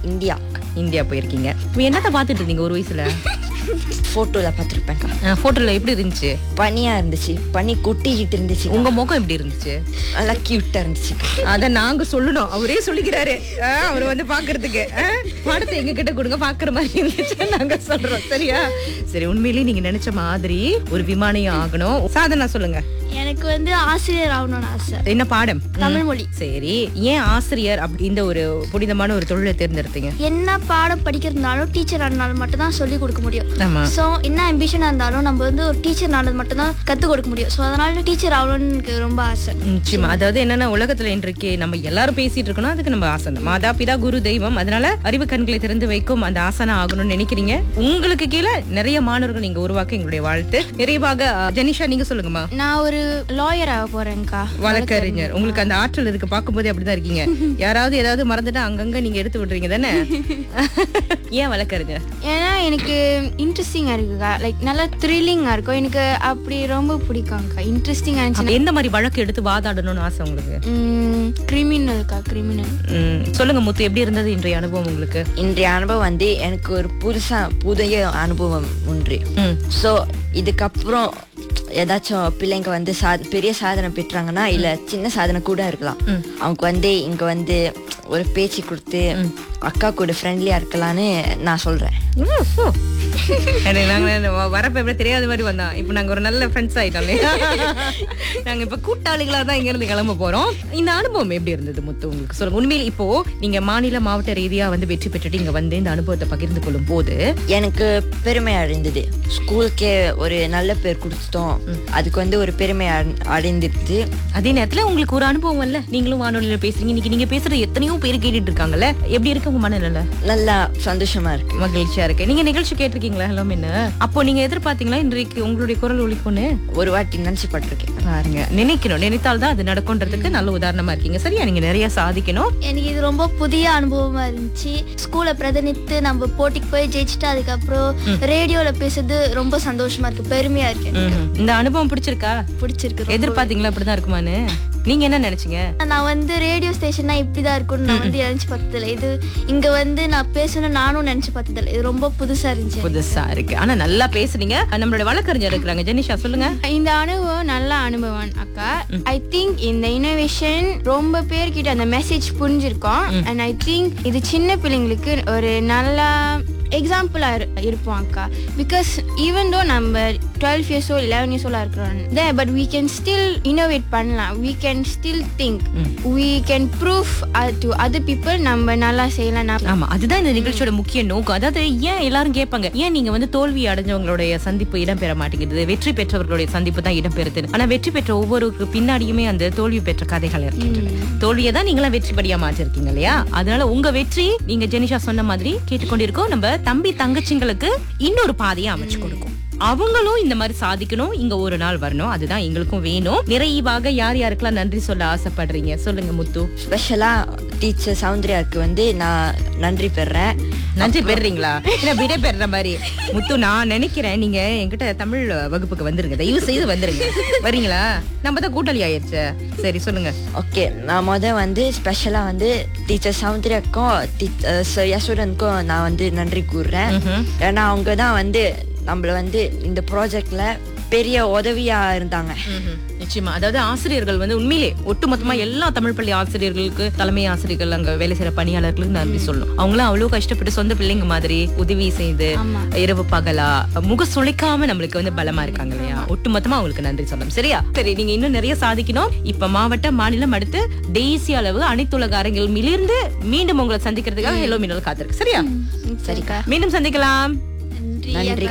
India India போயிருக்கீங்க இப்ப என்னத்த பாத்துட்டு இருந்தீங்க ஒரு வயசுல போட்டோல பார்த்துருப்பேன்க்கா போட்டோல எப்படி இருந்துச்சு பனியா இருந்துச்சு பனி கொட்டிக்கிட்டு இருந்துச்சு உங்க முகம் எப்படி இருந்துச்சு நல்லா கியூட்டா இருந்துச்சு அத நாங்க சொல்லணும் அவரே சொல்லிக்கிறாரு ஆ, அவர் வந்து பாக்குறதுக்கு ஆ, படத்தை எங்க கிட்ட கொடுங்க பாக்குற மாதிரி இருந்துச்சு நாங்க சொல்றோம் சரியா சரி உண்மையிலேயே நீங்க நினைச்ச மாதிரி ஒரு விமானியம் ஆகணும் சாதனா சொல்லுங்க எனக்கு வந்து ஆசிரியர் ஆகணும்னு ஆசை என்ன பாடம் தமிழ் மொழி சரி ஏன் ஆசிரியர் அப்படி இந்த ஒரு புனிதமான ஒரு தொழிலை தேர்ந்தெடுத்தீங்க என்ன பாடம் படிக்கிறதுனாலும் டீச்சர் ஆனாலும் மட்டும் தான் சொல்லி கொடுக்க முடியும் ஆமா ஸோ என்ன அம்பிஷனாக இருந்தாலும் நம்ம வந்து ஒரு டீச்சர் நானது மட்டும் தான் கற்றுக் கொடுக்க முடியும் ஸோ அதனால டீச்சர் ஆகணும்னு எனக்கு ரொம்ப ஆசை நிச்சயமா அதாவது என்னன்னா உலகத்துல இன்றைக்கு நம்ம எல்லாரும் பேசிட்டு இருக்கணும் அதுக்கு நம்ம ஆசனம் மாதா பிதா குரு தெய்வம் அதனால அறிவு கண்களை திறந்து வைக்கும் அந்த ஆசனம் ஆகணும்னு நினைக்கிறீங்க உங்களுக்கு கீழே நிறைய மாணவர்கள் நீங்க உருவாக்க எங்களுடைய வாழ்த்து நிறைவாக அஹ், ஜெனிஷா நீங்க சொல்லுங்கம்மா நான் ஒரு லாயர் ஆக போறேன்க்கா வழக்கறிஞர் உங்களுக்கு அந்த ஆற்றல் இருக்கு பார்க்கும்போதே அப்படிதான் இருக்கீங்க யாராவது ஏதாவது மறந்துட்டா அங்கங்க நீங்க எடுத்து விடுறீங்க தானே ஏன் வழக்கறிஞர் ஏன்னா எனக்கு இன்ட்ரெஸ்டிங்காக இருக்குக்கா லைக் நல்லா த்ரில்லிங்காக இருக்கும் எனக்கு அப்படி ரொம்ப பிடிக்கும்க்கா இன்ட்ரெஸ்டிங்காக இருந்துச்சு அப்ப எந்த மாதிரி வழக்கு எடுத்து வாதாடணும்னு ஆசை உங்களுக்கு கிரிமினல்க்கா கிரிமினல் ம், சொல்லுங்க முத்து எப்படி இருந்தது இன்றைய அனுபவம் உங்களுக்கு இன்றைய அனுபவம் வந்து எனக்கு ஒரு புதுசா புதிய அனுபவம் ஒன்று ம். ஸோ இதுக்கப்புறம் ஏதாச்சும் பிள்ளைங்க வந்து சா பெரிய சாதனை பெற்றாங்கன்னா இல்ல சின்ன சாதனை கூட இருக்கலாம் அவங்க வந்து இங்க வந்து ஒரு பேச்சு கொடுத்து அக்கா கூட ஃப்ரெண்ட்லியா இருக்கலாம்னு நான் சொல்றேன் எனக்கு நாங்க வ- வரப்ப எப்படி தெரியாத மாதிரி வந்தான் இப்ப நாங்க ஒரு நல்ல ஃப்ரெண்ட்ஸ் ஆயிட்டோம் இல்லையா? நாங்க இப்ப கூட்டாளிகளா தான் இங்க இருந்து கிளம்ப போறோம் இந்த அனுபவம் எப்படி இருந்தது முத்து உங்களுக்கு சொல்லுங்க உண்மையில இப்போ நீங்க மாநில மாவட்ட ரீதியா வந்து வெற்றி பெற்றுட்டு இங்க வந்து இந்த அனுபவத்தை பகிர்ந்து கொள்ளும் போது எனக்கு பெருமை அடைந்தது ஸ்கூலுக்கே ஒரு நல்ல பேர் கொடுத்துட்டோம் அதுக்கு வந்து ஒரு பெருமை அடை- அடைந்துருது அதே நேரத்துல உங்களுக்கு ஒரு அனுபவம் இல்ல நீங்களும் வானொலியில பேசுறீங்க இன்னைக்கு நீங்க பேசுறது எத்தனையோ பேர் கேட்டுட்டு இருக்காங்கல்ல எப்படி இருக்கு உங்க மனநிலை நல்லா சந்தோஷமா இருக்கு மகிழ்ச்சியா இருக்கு நீங்க நிகழ்ச்சி கேட்டிருக்கீங்களா ஹலோ என்ன அப்போ நீங்க எதிர்பார்த்தீங்களா இன்றைக்கு உங்களுடைய குரல் ஒலிக்கும்னு ஒரு வாட்டி நினைச்சு பட்டிருக்கேன் பாருங்க நினைக்கணும் நினைத்தால் தான் அது நடக்கும்ன்றதுக்கு நல்ல உதாரணமா இருக்கீங்க சரியா நீங்க நிறைய சாதிக்கணும் எனக்கு இது ரொம்ப புதிய அனுபவமா இருந்துச்சு ஸ்கூலை பிரதிநித்து நம்ம போட்டிக்கு போய் ஜெயிச்சுட்டு அதுக்கப்புறம் ரேடியோல பேசுறது ரொம்ப சந்தோஷமா இருக்கு பெருமையா இருக்கு எனக்கு. ம்ஹும். இந்த அனுபவம் பிடிச்சிருக்கா பிடிச்சிருக்கு ரொம்ப. எதிர்பார்த்தீங்களா இப்படிதான் இருக்குமான்னு நீங்க என்ன நினைச்சீங்க நான் வந்து ரேடியோ ஸ்டேஷன்னா இப்படிதான் இருக்கும்னு நான் வந்து நினைச்சு பார்த்ததில்ல இது இங்க வந்து நான் பேசணும் நானும் நினைச்சு பார்த்ததில்ல இது ரொம்ப புதுசா இருந்துச்சு புதுசா இருக்கு ஆனா நல்லா பேசுனீங்க நம்மளோட வழக்கறிஞர் இருக்கிறாங்க ஜெனிஷா சொல்லுங்க இந்த அனுபவம் நல்ல அனுபவம் அக்கா ஐ திங்க் இந்த இனோவேஷன் ரொம்ப பேர்கிட்ட அந்த மெசேஜ் புரிஞ்சிருக்கோம் அண்ட் ஐ திங்க் இது சின்ன பிள்ளைங்களுக்கு ஒரு நல்ல எக்ஸாம்பிளா இருப்போம் அக்கா பிகாஸ் ஈவன் தோ நம்ம twelve years or eleven years ஓலா இருக்கிறோம் they but we can still innovate பண்ணலாம் we can still think we can proof to other people நம்ம நல்லா செய்யலாம் நான் ஆமா அதுதான் இந்த நிகழ்ச்சியோட முக்கிய நோக்கம் அதாவது ஏன் எல்லாரும் கேட்பாங்க ஏன் நீங்க வந்து தோல்வி அடைஞ்சவங்களுடைய சந்திப்பு இடம்பெற மாட்டேங்குது வெற்றி பெற்றவர்களுடைய சந்திப்பு தான் இடம்பெறுது ஆனா வெற்றி பெற்ற ஒவ்வொருக்கு பின்னாடியுமே அந்த தோல்வி பெற்ற கதைகள் இருக்கின்றன தோல்வியை தான் நீங்களாம் வெற்றி படியா மாற்றிருக்கீங்க இல்லையா அதனால உங்க வெற்றி நீங்க ஜெனிஷா சொன்ன மாதிரி கேட்டுக்கொண்டிருக்கோம் நம்ம தம்பி தங்கச்சிங்களுக்கு இன்னொரு பாதையை அமைச்சு கொடுக்கும் அவங்களும் இந்த மாதிரி சாதிக்கணும் இங்க ஒரு நாள் வரணும் அதுதான் எங்களுக்கும் வேணும் நிறைவாக யார் யாருக்கெல்லாம் நன்றி சொல்ல ஆசைப்படுறீங்க சொல்லுங்க முத்து ஸ்பெஷலா டீச்சர் சௌந்தர்யாவுக்கு வந்து நான் நன்றி பெறேன் நன்றி பெறுறீங்களா இல்ல விடை பெறுற மாதிரி முத்து நான் நினைக்கிறேன் நீங்க என்கிட்ட தமிழ் வகுப்புக்கு வந்துருங்க தயவு செய்து வந்துருங்க வரீங்களா நம்ம தான் கூட்டாளி ஆயிருச்சு சரி சொல்லுங்க ஓகே நான் முத வந்து ஸ்பெஷலா வந்து டீச்சர் சௌந்தர்யாக்கும் டீச்சர் யசுரனுக்கும் நான் வந்து நன்றி கூறுறேன் ஏன்னா அவங்க தான் வந்து நம்மள வந்து இந்த ப்ராஜெக்ட்ல பெரிய உதவியா இருந்தாங்க நிச்சயமா அதாவது ஆசிரியர்கள் வந்து உண்மையிலே ஒட்டுமொத்தமா எல்லா தமிழ் பள்ளி ஆசிரியர்களுக்கு தலைமை ஆசிரியர்கள் அங்க வேலை செய்யற பணியாளர்களுக்கு நன்றி சொல்லணும் அவங்களும் அவ்வளவு கஷ்டப்பட்டு சொந்த பிள்ளைங்க மாதிரி உதவி செய்து இரவு பகலா முக சுளைக்காம நம்மளுக்கு வந்து பலமா இருக்காங்க இல்லையா ஒட்டுமொத்தமா அவங்களுக்கு நன்றி சொல்லணும் சரியா சரி நீங்க இன்னும் நிறைய சாதிக்கணும் இப்ப மாவட்டம் மாநிலம் அடுத்து தேசிய அளவு அனைத்துலக அரங்கில் மிளிர்ந்து மீண்டும் உங்களை சந்திக்கிறதுக்காக ஹெலோ மின்னல் காத்திருக்கு சரியா சரிக்கா மீண்டும் சந்திக்கலாம் நன்றி